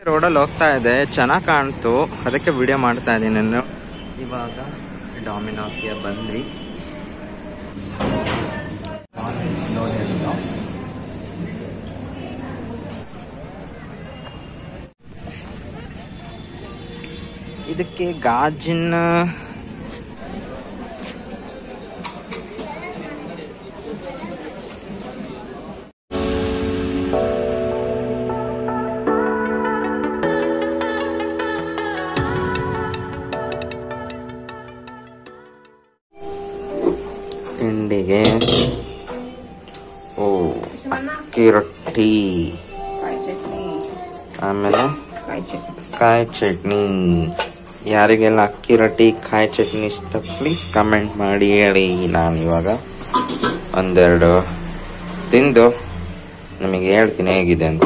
ರೋಡಲ್ಲಿ ಹೋಗ್ತಾ ಇದೆ ಚೆನ್ನಾಗಿ ಕಾಣ್ತು ಅದಕ್ಕೆ ವಿಡಿಯೋ ಮಾಡ್ತಾ ಇದ್ದೀನಿ ನಾನು ಇವಾಗ ಡಾಮಿನೋಸ್ಗೆ ಬಂದ್ವಿ ಇದಕ್ಕೆ ಗಾಜಿನ ತಿಂಡಿಗೆ ಓ ಅಕ್ಕಿ ರೊಟ್ಟಿ ಕಾಯಿ ಚಟ್ನಿ ಆಮೇಲೆ ಕಾಯಿ ಚಟ್ನಿ ಕಾಯಿ ಚಟ್ನಿ ಯಾರಿಗೆಲ್ಲ ಅಕ್ಕಿ ರೊಟ್ಟಿ ಕಾಯಿ ಚಟ್ನಿ ಇಷ್ಟ ಪ್ಲೀಸ್ ಕಮೆಂಟ್ ಮಾಡಿ ಹೇಳಿ ನಾನು ಇವಾಗ ಒಂದೆರಡು ತಿಂದು ನಿಮಗೆ ಹೇಳ್ತೀನಿ ಹೇಗಿದೆ ಅಂತ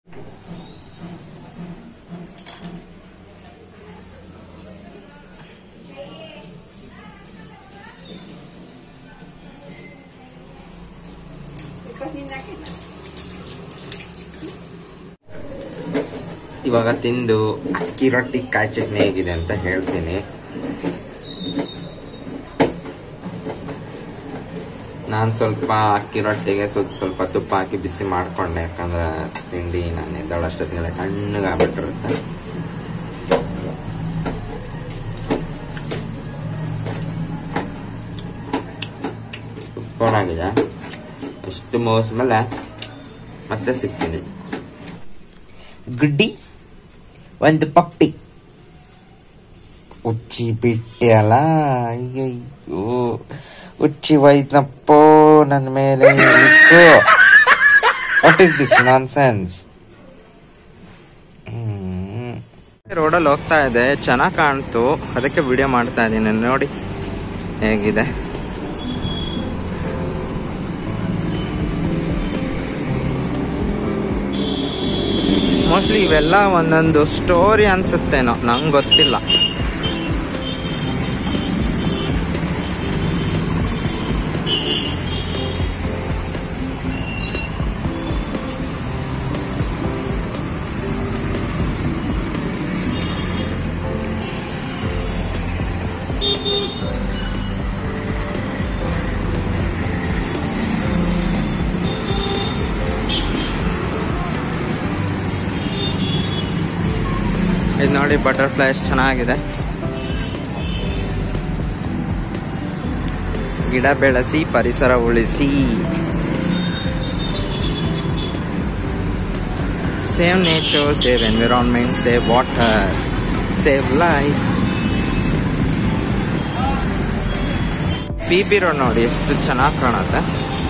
ಇವಾಗ ತಿಂದು ಅಕ್ಕಿ ರೊಟ್ಟಿ ಕಾಯಿ ಚಟ್ನಿ ಹೇಗಿದೆ ಅಂತ ಹೇಳ್ತೀನಿ ನಾನು ಸ್ವಲ್ಪ ಅಕ್ಕಿ ರೊಟ್ಟಿಗೆ ಸ್ವಲ್ಪ ಸ್ವಲ್ಪ ತುಪ್ಪ ಹಾಕಿ ಬಿಸಿ ಮಾಡ್ಕೊಂಡೆ ಯಾಕಂದ್ರೆ ತಿಂಡಿ ನಾನು ಎದ್ದಳಷ್ಟೊತ್ತಿಗೆ ತಣ್ಣಗಾಗ್ಬಿಟ್ಟಿರುತ್ತೆ ಸೂಪರ್ ಆಗಿದೆ ಎಷ್ಟು ಮೋಸ್ ಮೇಲೆ ಮತ್ತೆ ಸಿಗ್ತೀನಿ ಗುಡ್ಡಿ ಒಂದು ಪಪ್ಪಿ ಉಚ್ಚಿ ಬಿಟ್ಟೆ ಅಲ್ಲ ಅಯ್ಯಯ್ಯೋ ಉಚ್ಚಿ ಹೋಯ್ತನಪ್ಪೋ ನನ್ನ ಮೇಲೆ what is this nonsense ರೋಡಲ್ಲಿ ಹೋಗ್ತಾ ಇದೆ ಚೆನ್ನಾಗಿ ಕಾಣ್ತು ಅದಕ್ಕೆ ವಿಡಿಯೋ ಮಾಡ್ತಾ ಇದ್ದೀನಿ ನೋಡಿ ಹೇಗಿದೆ ಮೋಸ್ಟ್ಲಿ ಇವೆಲ್ಲ ಒಂದೊಂದು ಸ್ಟೋರಿ ಅನ್ಸುತ್ತೇನೋ ನಂಗೆ ಗೊತ್ತಿಲ್ಲ ಇದು ನೋಡಿ ಬಟರ್ಫ್ಲೈ ಎಷ್ಟು ಚೆನ್ನಾಗಿದೆ ಗಿಡ ಬೆಳೆಸಿ ಪರಿಸರ ಉಳಿಸಿ save nature save environment save water save life B B road ನೋಡಿ ಎಷ್ಟು ಚೆನ್ನಾಗಿ ಕಾಣುತ್ತೆ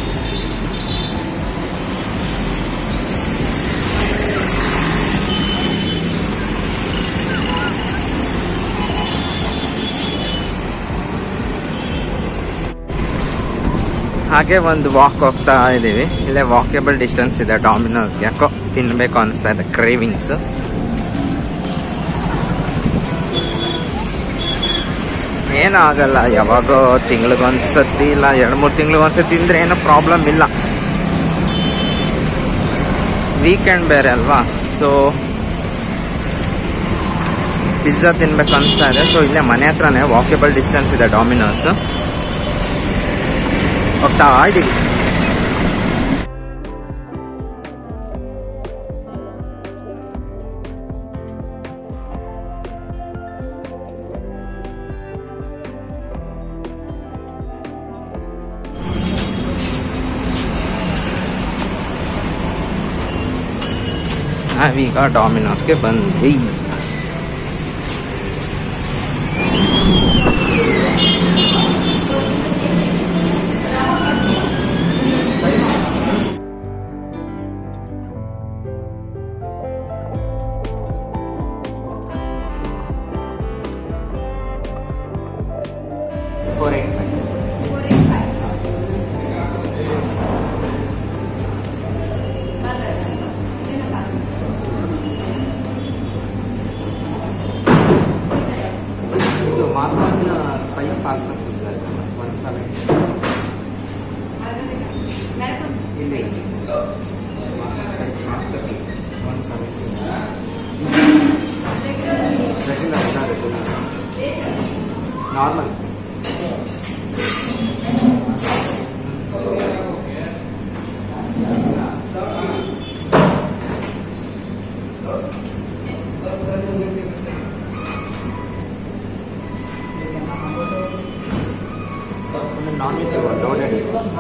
ಹಾಗೆ ಒಂದು ವಾಕ್ ಹೋಗ್ತಾ ಇದ್ದೀವಿ ಇಲ್ಲೇ ವಾಕೇಬಲ್ ಡಿಸ್ಟೆನ್ಸ್ ಇದೆ ಡಾಮಿನೋಸ್ಗೆ ಯಾಕೋ ತಿನ್ಬೇಕು ಅನಿಸ್ತಾ ಇದೆ ಕ್ರೇವಿಂಗ್ಸ್ ಏನಾಗಲ್ಲ ಯಾವಾಗೋ ತಿಂಗ್ಳಿಗೊಂದ್ಸತಿ ಇಲ್ಲ ಎರಡು ಮೂರು ತಿಂಗ್ಳಿಗೊಂದ್ಸತಿ ತಿಂದ್ರೆ ಏನೋ ಪ್ರಾಬ್ಲಮ್ ಇಲ್ಲ ವೀಕೆಂಡ್ ಬೇರೆ ಅಲ್ವಾ ಸೊ ಪಿಜ್ಜಾ ತಿನ್ಬೇಕು ಅನಿಸ್ತಾ ಇದೆ ಸೊ ಇಲ್ಲೇ ಮನೆ ಹತ್ರನೇ ವಾಕೇಬಲ್ ಡಿಸ್ಟೆನ್ಸ್ ಇದೆ ಡಾಮಿನೋಸ್ ಹೋಗ್ತಾ ಇದ್ದೀವಿ ನಾವೀಗ ಡಾಮಿನೋಸ್ಗೆ ಬಂದ್ವಿ ಫೋರ್ ಏಟ್ ಫೈವ್ ಇದು normal spice pasta one seven ಇಲ್ಲ spice pasta one seven normal non veg loaded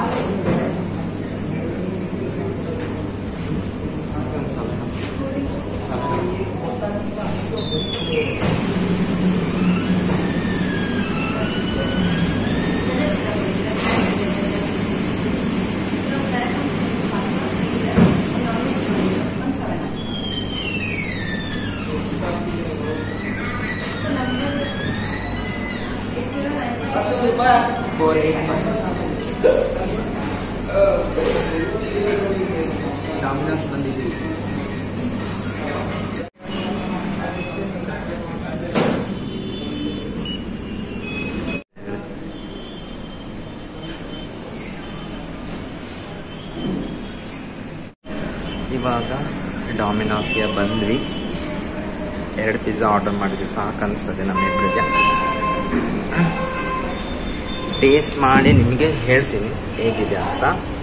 four eight five Domino's ಬಂದಿದ್ದೀವಿ ಇವಾಗ ಡಾಮಿನೋಸ್ಗೆ ಬಂದ್ವಿ ಎರಡು ಪಿಜ್ಜಾ ಆರ್ಡರ್ ಮಾಡಿದ್ವಿ ಸಾಕು ಅನಿಸ್ತದೆ ನಮ್ಮಿಬ್ಬರಿಗೆ ಟೇಸ್ಟ್ ಮಾಡಿ ನಿಮಗೆ ಹೇಳ್ತೀನಿ ಹೇಗಿದೆ ಅಂತ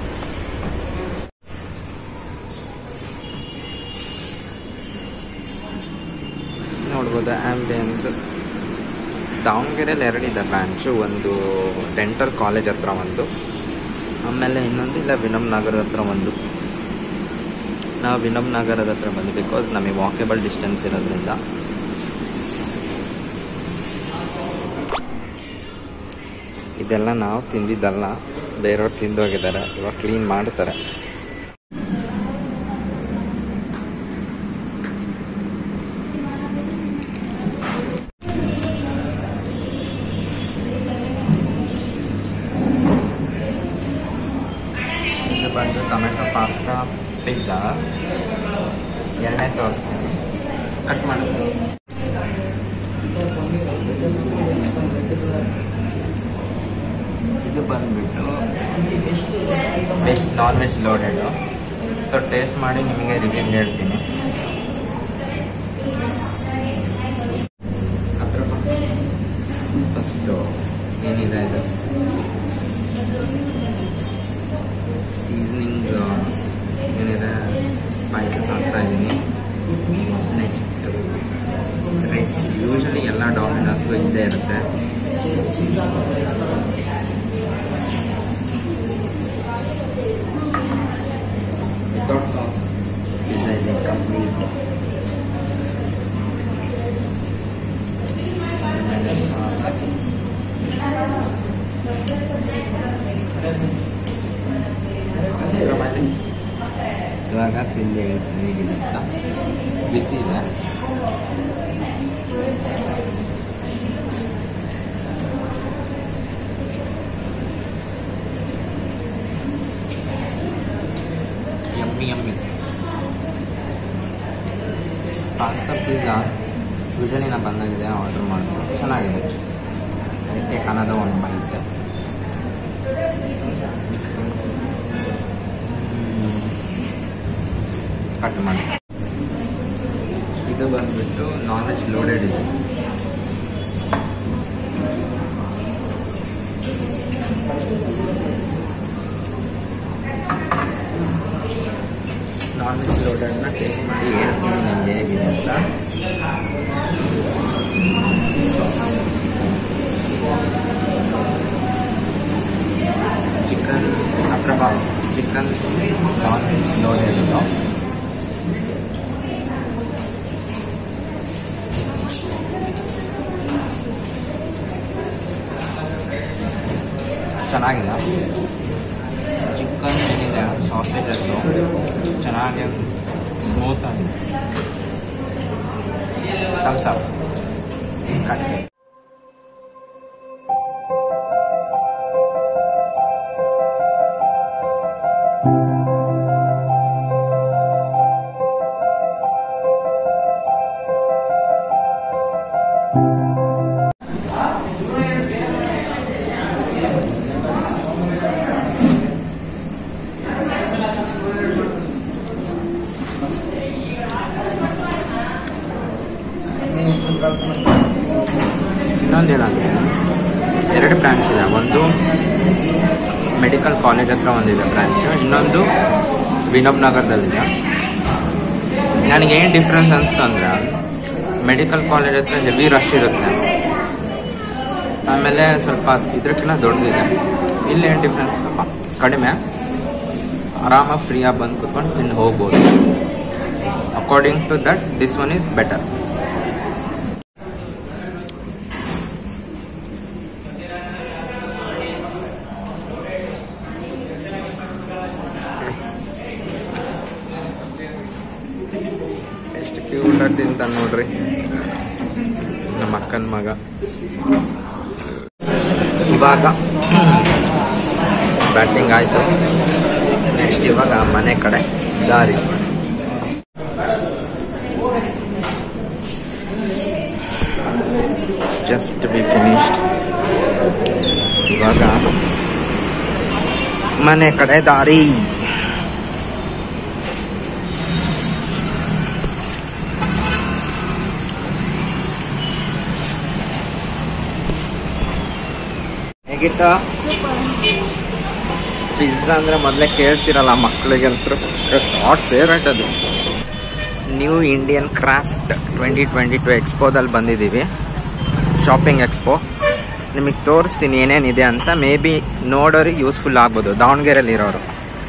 ನೋಡ್ಬೋದು ಆ್ಯಂಬಿಯನ್ಸ್ ದಾವಣಗೆರೆಯಲ್ಲಿ ಎರಡಿದೆ ಬ್ರಾಂಚು ಒಂದು ಡೆಂಟಲ್ ಕಾಲೇಜ್ ಹತ್ರ ಒಂದು ಆಮೇಲೆ ಇನ್ನೊಂದು ಇಲ್ಲ ವಿನಮ್ ನಗರದ ಹತ್ರ ಒಂದು ನಾವು ವಿನಮ್ ನಗರದ ಹತ್ರ ಬಂದು ಬಿಕಾಸ್ ನಮಗೆ ವಾಕೇಬಲ್ ಡಿಸ್ಟೆನ್ಸ್ ಇರೋದ್ರಿಂದ ಇದೆಲ್ಲ ನಾವು ತಿಂದಿದ್ದಲ್ಲ ಬೇರೆಯವ್ರು ತಿಂದು ಹೋಗಿದ್ದಾರೆ ಇವಾಗ ಕ್ಲೀನ್ ಮಾಡ್ತಾರೆ ಇದು ಬಂದು ಟೊಮೆಟೊ ಪಾಸ್ತಾ ಪಿಜ್ಜಾ ಎರಡನೇ ತೋರಿಸ್ತೀನಿ ಕಟ್ ಮಾಡಿ ಇದು ಬಂದ್ಬಿಟ್ಟು veg non veg loaded so taste ಮಾಡಿ ನಿಮಗೆ ರಿವ್ಯೂ ಹೇಳ್ತೀನಿ ಹತ್ರ ಫಸ್ಟು ಏನಿದೆ ಇದು ಸೀಸನಿಂಗ್ ಏನಿದೆ ಸ್ಪೈಸಸ್ ಹಾಕ್ತಾ ಇದ್ದೀನಿ ನೆಕ್ಸ್ಟ್ ವೆಜ್ ಯೂಶಲಿ ಎಲ್ಲ ಡಾಮಿನೋಸ್ಗೂ ಇದ್ದೇ ಇರುತ್ತೆ without sauce pizza is incomplete ಆಮೇಲೆ ಸಾಸ್ ಹಾಕಿ ಟೊಮೆಟೊ ಇವಾಗ ತಿಂದು ಹೇಳ್ತೀನಿ ಹೇಗಿದೆ ಅಂತ ಬಿಸಿ ಇದೆ yummy yummy pasta pizza usually ನಾನು ಬಂದಾಗಿದೆ ಆರ್ಡರ್ ಮಾಡಿದ್ದು ಚೆನ್ನಾಗಿದೆ ಅದಕ್ಕೆ ಕನ್ನಡ ಒಂದು ಬರುತ್ತೆ ಕಟ್ ಮಾಡಿ ಇದು ಬಂದ್ಬಿಟ್ಟು ನಾನ್ ವೆಜ್ ಲೋಡೆಡ್ ಇದೆ ನಾನ್ ವೆಜ್ ಲೋಡೆಡ್ನ ಟೇಸ್ಟ್ ಮಾಡಿ ಹೇಳ್ತೀನಿ ನನಗೆ ಹೇಗಿದೆ ಅಂತ ಸಾಸ್ ಚಿಕನ್ ಹತ್ರ ಬಾ ಚಿಕನ್ ನಾನ್ ವೆಜ್ ಲೋಡೆಡ್ ಇದು ಚೆನ್ನಾಗಿದೆ ಚಿಕನ್ ಏನಿದೆ ಸಾಸೇಜಸ್ಸು ಚೆನ್ನಾಗಿ ಸ್ಮೂತ್ ಆಗಿದೆ ಥಮ್ಸ್ ಅಪ್ ಕಟ್ ಇನ್ನೊಂದು ಏನಂದ್ರೆ ಎರಡು ಬ್ರಾಂಚ್ ಇದೆ ಒಂದು ಮೆಡಿಕಲ್ ಕಾಲೇಜ್ ಹತ್ರ ಒಂದಿದೆ ಬ್ರಾಂಚು ಇನ್ನೊಂದು ವಿನೋಬ್ ನಗರದಲ್ಲಿದೆ ನನಗೆ ಏನು ಡಿಫ್ರೆನ್ಸ್ ಅನಿಸ್ತು ಅಂದರೆ ಮೆಡಿಕಲ್ ಕಾಲೇಜ್ ಹತ್ರ ಹೆವಿ ರಶ್ ಇರುತ್ತೆ ಆಮೇಲೆ ಸ್ವಲ್ಪ ಇದಕ್ಕಿಂತ ದೊಡ್ಡದಿದೆ ಇಲ್ಲಿ ಏನು ಡಿಫ್ರೆನ್ಸ್ ಸ್ವಲ್ಪ ಕಡಿಮೆ ಆರಾಮಾಗಿ ಫ್ರೀಯಾಗಿ ಬಂದು ಕುತ್ಕೊಂಡು ಇನ್ನು ಹೋಗ್ಬೋದು according to that this one is better ಎಷ್ಟು ಕ್ಯೂಟ್ ಅಂತ ನೋಡ್ರಿ ನಮ್ಮ ಅಕ್ಕನ ಮಗ ಇವಾಗ ಬ್ಯಾಟಿಂಗ್ ಆಯಿತು ನೆಕ್ಸ್ಟ್ ಇವಾಗ ಮನೆ ಕಡೆ ದಾರಿ ಜಸ್ಟ್ ಬಿ ಫಿನಿಶ್ಡ್ ಇವಾಗ ಮನೆ ಕಡೆ ದಾರಿ ಹೇಗಿತ್ತ ಪಿಜ್ಜಾ ಅಂದ್ರೆ ಮೊದಲೇ ಕೇಳ್ತಿರಲ್ಲ ಮಕ್ಕಳಿಗೆ ಅಂತ ಶಾರ್ಟ್ ಫೇವ್ರೇಟ್ ಅದು new Indian craft twenty twenty two ಎಕ್ಸ್ಪೋದಲ್ಲಿ ಬಂದಿದ್ದೀವಿ ಶಾಪಿಂಗ್ ಎಕ್ಸ್ಪೋ ನಿಮಗೆ ತೋರಿಸ್ತೀನಿ ಏನೇನಿದೆ ಅಂತ ಮೇ ಬಿ ನೋಡೋರಿಗೆ ಯೂಸ್ಫುಲ್ ಆಗ್ಬೋದು ದಾವಣಗೆರೆಯಲ್ಲಿ ಇರೋರು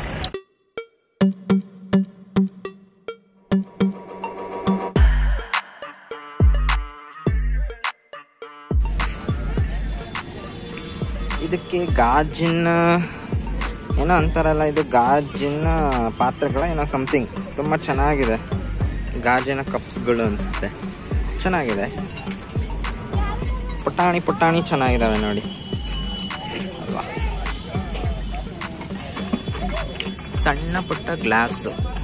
ಇದಕ್ಕೆ ಗಾಜಿನ ಏನೋ ಅಂತಾರಲ್ಲ ಇದು ಗಾಜಿನ ಪಾತ್ರೆಗಳ ಏನೋ ಸಮಥಿಂಗ್ ತುಂಬ ಚೆನ್ನಾಗಿದೆ ಗಾಜಿನ ಕಪ್ಸ್ಗಳು ಅನಿಸುತ್ತೆ ಚೆನ್ನಾಗಿದೆ ಪುಟಾಣಿ ಪುಟಾಣಿ ಚೆನ್ನಾಗಿದ್ದಾವೆ ನೋಡಿ ಅಲ್ವಾ ಸಣ್ಣ ಪುಟ್ಟ ಗ್ಲಾಸ್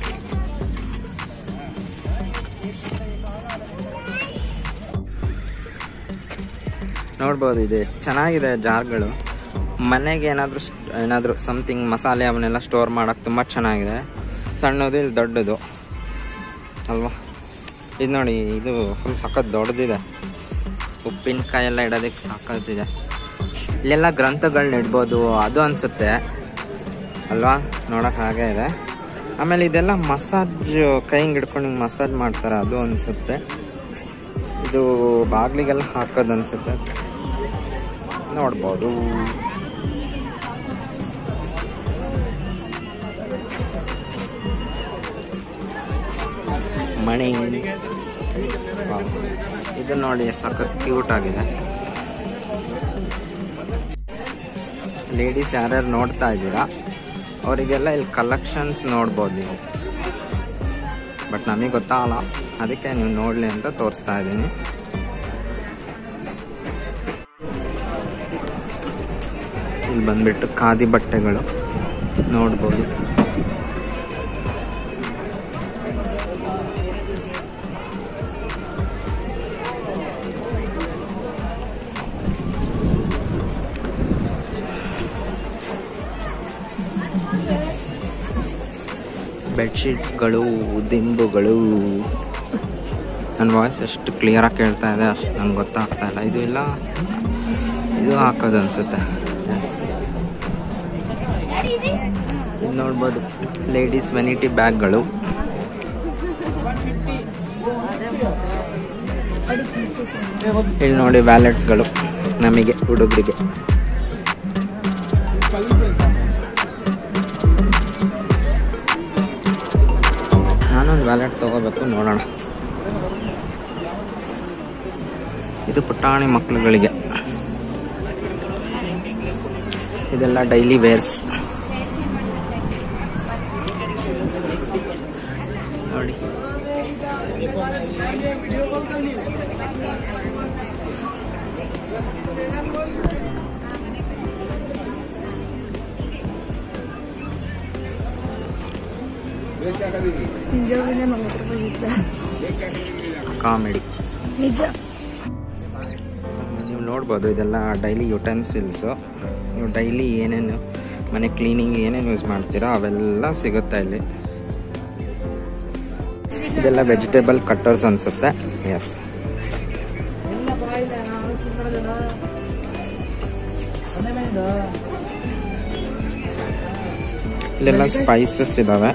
ನೋಡ್ಬೋದು ಇದೆ ಎಷ್ಟು ಚೆನ್ನಾಗಿದೆ ಜಾರ್ಗಳು ಮನೆಗೆ ಏನಾದರೂ ಏನಾದರೂ ಸಮಥಿಂಗ್ ಮಸಾಲೆ ಅವನ್ನೆಲ್ಲ ಸ್ಟೋರ್ ಮಾಡೋಕ್ಕೆ ತುಂಬ ಚೆನ್ನಾಗಿದೆ ಸಣ್ಣದು ಇಲ್ಲಿ ದೊಡ್ಡದು ಅಲ್ವಾ ಇದು ನೋಡಿ ಇದು ಫುಲ್ ಸಖತ್ ದೊಡ್ಡದಿದೆ ಉಪ್ಪಿನಕಾಯಿ ಎಲ್ಲ ಇಡೋದಕ್ಕೆ ಸಾಕತ್ತಿದೆ ಇಲ್ಲೆಲ್ಲ ಗ್ರಂಥಗಳನ್ನ ಇಡ್ಬೋದು ಅದು ಅನಿಸುತ್ತೆ ಅಲ್ವಾ ನೋಡೋಕೆ ಹಾಗೆ ಇದೆ ಆಮೇಲೆ ಇದೆಲ್ಲ ಮಸಾಜ್ ಕೈ ಹಿಂಗೆ ಹಿಡ್ಕೊಂಡು ಹಿಂಗೆ ಮಸಾಜ್ ಮಾಡ್ತಾರೆ ಅದು ಅನಿಸುತ್ತೆ ಇದು ಬಾಗಿಲಿಗೆಲ್ಲ ಹಾಕೋದು ಅನಿಸುತ್ತೆ ನೋಡ್ಬೋದು ಮಣಿ ವಾವ್. ಇದು ನೋಡಿ ಸಖತ್ ಕ್ಯೂಟ್ ಆಗಿದೆ ಲೇಡೀಸ್ ಯಾರ್ಯಾರು ನೋಡ್ತಾ ಇದ್ದೀರಾ ಅವರಿಗೆಲ್ಲ ಇಲ್ಲಿ ಕಲೆಕ್ಷನ್ಸ್ ನೋಡ್ಬೋದು ನೀವು ಬಟ್ ನಮಗೆ ಗೊತ್ತಾಗಲ್ಲ ಅದಕ್ಕೆ ನೀವು ನೋಡಲಿ ಅಂತ ತೋರಿಸ್ತಾ ಇದ್ದೀನಿ ಇಲ್ಲಿ ಬಂದ್ಬಿಟ್ಟು ಖಾದಿ ಬಟ್ಟೆಗಳು ನೋಡ್ಬೋದು ಬೆಡ್ಶೀಟ್ಸ್ಗಳು ದಿಂಬುಗಳು ನನ್ನ ವಾಯ್ಸ್ ಎಷ್ಟು ಕ್ಲಿಯರಾಗಿ ಕೇಳ್ತಾ ಇದೆ ಅಷ್ಟು ನಂಗೆ ಗೊತ್ತಾಗ್ತಾ ಇಲ್ಲ ಇದು ಇಲ್ಲ ಇದು ಹಾಕೋದು ಅನಿಸುತ್ತೆ ಎಸ್ ಇದು ನೋಡ್ಬೋದು ಲೇಡೀಸ್ ವೆನಿಟಿ ಬ್ಯಾಗ್ಗಳು ಇಲ್ಲಿ ನೋಡಿ ವ್ಯಾಲೆಟ್ಸ್ಗಳು ನಮಗೆ ಹುಡುಗರಿಗೆ ನಾನೊಂದು ವ್ಯಾಲೆಟ್ ತಗೋಬೇಕು ನೋಡೋಣ ಇದು ಪುಟಾಣಿ ಮಕ್ಕಳುಗಳಿಗೆ ಇದೆಲ್ಲ ಡೈಲಿ ವೇರ್ಸ್ ನೋಡಿ ನಿಜವಾಗಿದೆ ನಲ್ವತ್ತು ರೂಪಾಯಿ ಇದ್ದ ಕಾಮಿಡಿ ನಿಜ ನೀವು ನೋಡ್ಬೋದು ಇದೆಲ್ಲ ಡೈಲಿ ಯುಟೆನ್ಸಿಲ್ಸು ನೀವು ಡೈಲಿ ಏನೇನು ಮನೆ ಕ್ಲೀನಿಂಗ್ ಏನೇನು ಯೂಸ್ ಮಾಡ್ತೀರೋ ಅವೆಲ್ಲ ಸಿಗುತ್ತೆ ಇಲ್ಲಿ ಇದೆಲ್ಲ ವೆಜಿಟೇಬಲ್ ಕಟ್ಟರ್ಸ್ ಅನಿಸುತ್ತೆ ಎಸ್ ಇಲ್ಲೆಲ್ಲ ಸ್ಪೈಸಸ್ ಇದಾವೆ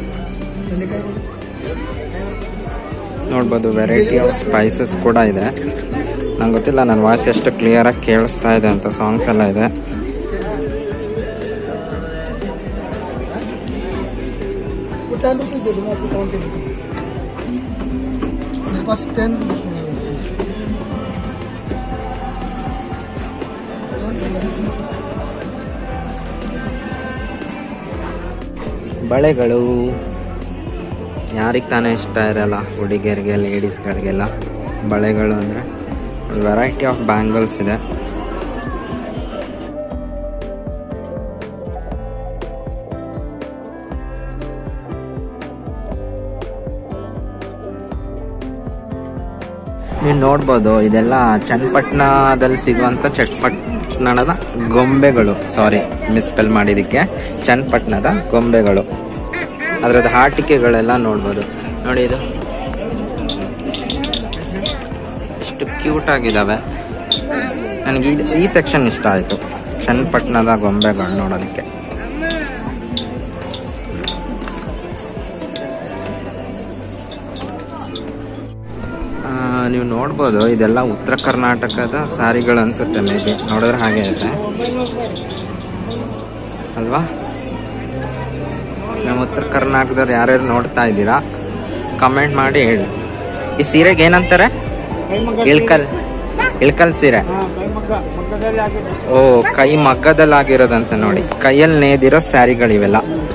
ನೋಡ್ಬೋದು ವೆರೈಟಿ ಆಫ್ ಸ್ಪೈಸಸ್ ಕೂಡ ಇದೆ ನಂಗೆ ಗೊತ್ತಿಲ್ಲ ನನ್ನ ವಾಯ್ಸ್ ಎಷ್ಟು ಕ್ಲಿಯರಾಗಿ ಕೇಳಿಸ್ತಾ ಇದೆ ಅಂತ ಸಾಂಗ್ಸ್ ಎಲ್ಲ ಇದೆ टेन रुपीज दे दूंगा आपको काउंट करके मेरे पास टेन ಬಳೆಗಳು ಯಾರಿಗೆ ತಾನೇ ಇಷ್ಟ ಇರಲ್ಲ ಹುಡುಗಿಯರಿಗೆ ಲೇಡೀಸ್ಗಳಿಗೆಲ್ಲ ಬಳೆಗಳು ಅಂದರೆ ವೆರೈಟಿ ಆಫ್ ಬ್ಯಾಂಗಲ್ಸ್ ಇದೆ ನೀವು ನೋಡ್ಬೋದು ಇದೆಲ್ಲ ಚನ್ನಪಟ್ಟಣದಲ್ಲಿ ಸಿಗುವಂಥ ಚಟ್ಪಟ್ಟಣದ ಗೊಂಬೆಗಳು ಸಾರಿ ಮಿಸ್ಪೆಲ್ ಮಾಡಿದ್ದಕ್ಕೆ ಚನ್ನಪಟ್ಟಣದ ಗೊಂಬೆಗಳು ಅದರದ್ದು ಆಟಿಕೆಗಳೆಲ್ಲ ನೋಡ್ಬೋದು ನೋಡಿ ಇದು ಎಷ್ಟು ಕ್ಯೂಟ್ ಆಗಿದ್ದಾವೆ ನನಗೆ ಇದು ಈ ಸೆಕ್ಷನ್ ಇಷ್ಟ ಆಯಿತು ಚನ್ನಪಟ್ಟಣದ ಗೊಂಬೆಗಳು ನೋಡೋದಕ್ಕೆ ಆ, ನೀವು ನೋಡ್ಬೋದು ಇದೆಲ್ಲ ಉತ್ತರ ಕರ್ನಾಟಕದ ಸಾರಿಗಳು ಅನ್ಸುತ್ತೆ ಮೇ ಬಿ ನೋಡಿದ್ರೆ ಹಾಗೆ ಇದೆ ಅಲ್ವಾ ನಮ್ಮ ಉತ್ತರ ಕರ್ನಾಟಕದವ್ರು ಯಾರ್ಯಾರು ನೋಡ್ತಾ ಇದ್ದೀರಾ ಕಮೆಂಟ್ ಮಾಡಿ ಹೇಳಿ ಈ ಸೀರೆಗೆ ಏನಂತಾರೆ ಇಳ್ಕಲ್ ಇಳ್ಕಲ್ ಸೀರೆ ಓ ಕೈ ಮಗ್ಗದಲ್ಲಿ ಆಗಿರೋದಂತ ನೋಡಿ ಕೈಯಲ್ಲಿ ನೇದಿರೋ ಸ್ಯಾರಿಗಳಿವೆಲ್ಲ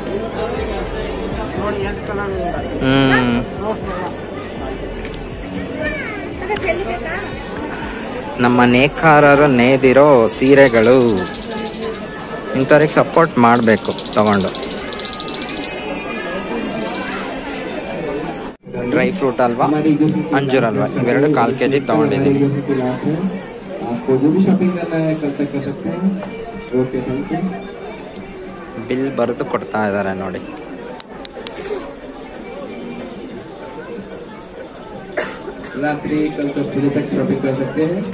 ಹ್ಮ್ ನಮ್ಮ ನೇಕಾರರು ನೇದಿರೋ ಸೀರೆಗಳು ಇಂಥವ್ರಿಗೆ ಸಪೋರ್ಟ್ ಮಾಡಬೇಕು ತಗೊಂಡು ಡ್ರೈ ಫ್ರೂಟ್ ಅಲ್ವಾ ಅಂಜೂರ್ ಅಲ್ವಾ ಇವೆರಡು ಕಾಲು ಕೆ ಜಿ ತಗೊಂಡಿದ್ದೀನಿ तरीके से खिलाफ है आपको जो भी शॉपिंग करना है कल तक कर सकते हैं ओके थैंक यू ಬಿಲ್ ಬರೆದು ಕೊಡ್ತಾ ಇದ್ದಾರೆ ನೋಡಿ रात्रि कल दस बजे तक शॉपिंग कर सकते हैं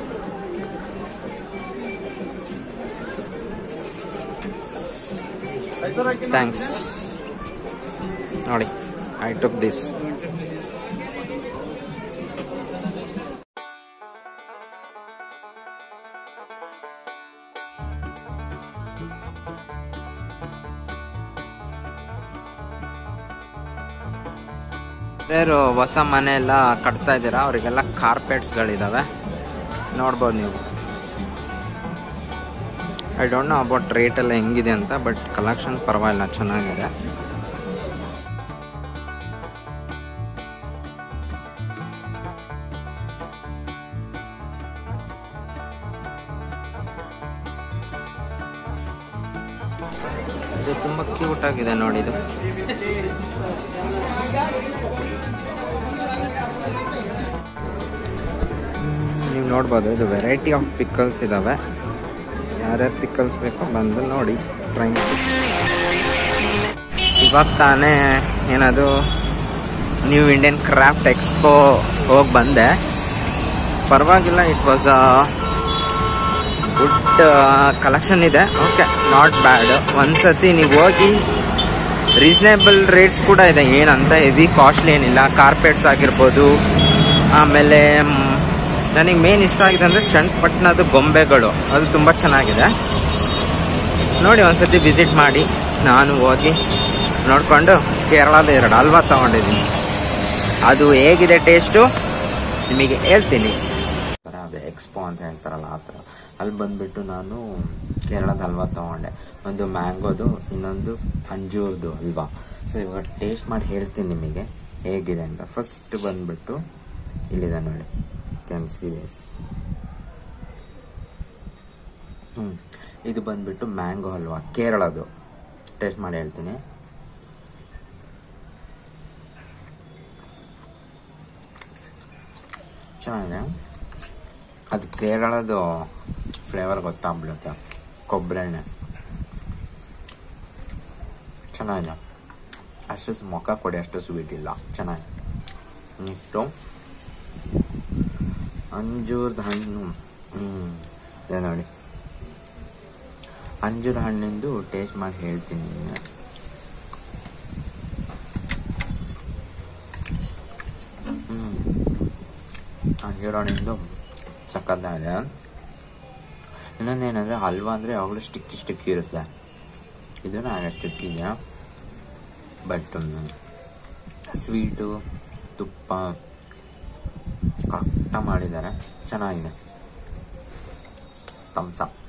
ಥ್ಯಾಂಕ್ಸ್ ನೋಡಿ ಐ ಟುಕ್ ದಿಸ್ ಯಾರು ಹೊಸ ಮನೆ ಎಲ್ಲ ಕಟ್ತಾ ಇದ್ದೀರಾ ಅವರಿಗೆಲ್ಲ ಕಾರ್ಪೆಟ್ಸ್ಗಳಿದಾವೆ ನೋಡ್ಬೋದು ನೀವು I don't know about rate ಎಲ್ಲ ಹೆಂಗಿದೆ ಅಂತ ಬಟ್ ಕಲೆಕ್ಷನ್ ಪರವಾಗಿಲ್ಲ ಚೆನ್ನಾಗಿದೆ ಇದು ತುಂಬಾ ಕ್ಯೂಟ್ ಆಗಿದೆ ನೋಡಿ ಇದು ನೀವು ನೋಡ್ಬೋದು ಇದು ವೆರೈಟಿ ಆಫ್ ಪಿಕಲ್ಸ್ ಇದಾವೆ ಯಾರ್ಯಾರು ಪಿಕಲ್ಸ್ ಬೇಕೋ ಬಂದು ನೋಡಿ ಟ್ರೈ ಮಾಡಿ ಇವಾಗ ತಾನೇ ಏನದು ನ್ಯೂ ಇಂಡಿಯನ್ ಕ್ರಾಫ್ಟ್ ಎಕ್ಸ್ಪೋ ಹೋಗಿ ಬಂದೆ ಪರವಾಗಿಲ್ಲ ಇಟ್ ವಾಸ್ ಗುಡ್ ಕಲೆಕ್ಷನ್ ಇದೆ ಓಕೆ ನಾಟ್ ಬ್ಯಾಡ್ ಒಂದ್ಸತಿ ನೀವು ಹೋಗಿ ರೀಸನೇಬಲ್ ರೇಟ್ಸ್ ಕೂಡ ಇದೆ ಏನಂತ ಹೆವಿ ಕಾಸ್ಟ್ಲಿ ಏನಿಲ್ಲ ಕಾರ್ಪೆಟ್ಸ್ ಆಗಿರ್ಬೋದು ಆಮೇಲೆ ನನಗೆ ಮೇನ್ ಇಷ್ಟ ಆಗಿದೆ ಅಂದರೆ ಚನ್ನಪಟ್ಟಣದ ಗೊಂಬೆಗಳು ಅದು ತುಂಬ ಚೆನ್ನಾಗಿದೆ ನೋಡಿ ಒಂದ್ಸತಿ ವಿಸಿಟ್ ಮಾಡಿ ನಾನು ಹೋಗಿ ನೋಡಿಕೊಂಡು ಕೇರಳದ ಎರಡು ಹಲ್ವಾ ತಗೊಂಡಿದ್ದೀನಿ ಅದು ಹೇಗಿದೆ ಟೇಸ್ಟು ನಿಮಗೆ ಹೇಳ್ತೀನಿ ಅದೇ ಎಕ್ಸ್ಪೋ ಅಂತ ಹೇಳ್ತಾರಲ್ಲ ಆ ಥರ ಅಲ್ಲಿ ಬಂದ್ಬಿಟ್ಟು ನಾನು ಕೇರಳದ ಹಲ್ವಾ ತಗೊಂಡೆ ಒಂದು ಮ್ಯಾಂಗೋದು ಇನ್ನೊಂದು ಅಂಜೂರ್ದು ಹಲ್ವಾ ಸೊ ಇವಾಗ ಟೇಸ್ಟ್ ಮಾಡಿ ಹೇಳ್ತೀನಿ ನಿಮಗೆ ಹೇಗಿದೆ ಅಂತ ಫಸ್ಟ್ ಬಂದ್ಬಿಟ್ಟು ಇಲ್ಲಿದೆ ನೋಡಿ ಕ್ಯಾನ್ ಸಿ ದಿಸ್ ಹ್ಞೂ ಇದು ಬಂದ್ಬಿಟ್ಟು ಮ್ಯಾಂಗೋ ಹಲ್ವಾ ಕೇರಳದು ಟೇಸ್ಟ್ ಮಾಡಿ ಹೇಳ್ತೀನಿ ಚೆನ್ನಾಗಿದೆ ಅದು ಕೇರಳದು ಫ್ಲೇವರ್ ಗೊತ್ತಾಗ್ಬಿಡುತ್ತೆ ಕೊಬ್ಬರಿ ಎಣ್ಣೆ ಚೆನ್ನಾಗಿದೆ ಅಷ್ಟು ಸ್- ಮುಖ ಕೊಡಿ ಅಷ್ಟು ಸ್ವೀಟ್ ಇಲ್ಲ ಚೆನ್ನಾಗಿದೆ ನೆಕ್ಸ್ಟು ಅಂಜೂರದ ಹಣ್ಣು ಹ್ಞೂ ಇದೆ ನೋಡಿ ಅಂಜೂರ ಹಣ್ಣಿಂದು ಟೇಸ್ಟ್ ಮಾಡಿ ಹೇಳ್ತೀನಿ ಹೀರೋಣಿಂದು ಸಕ್ಕತ್ತಾಗಿದೆ ಇನ್ನೊಂದೇನೆಂದರೆ ಹಲ್ವಾ ಅಂದರೆ ಯಾವಾಗಲೂ ಸ್ಟಿಕ್ಕಿ ಸ್ಟಿಕ್ಕಿ ಇರುತ್ತೆ ಇದನ್ನು ಹಾಗೆ ಸ್ಟಿಕ್ಕಿ ಇದೆ ಬಟ್ ಸ್ವೀಟು ತುಪ್ಪ ಕರೆಕ್ಟಾಗಿ ಮಾಡಿದ್ದಾರೆ ಚೆನ್ನಾಗಿದೆ ತಮ್ಸ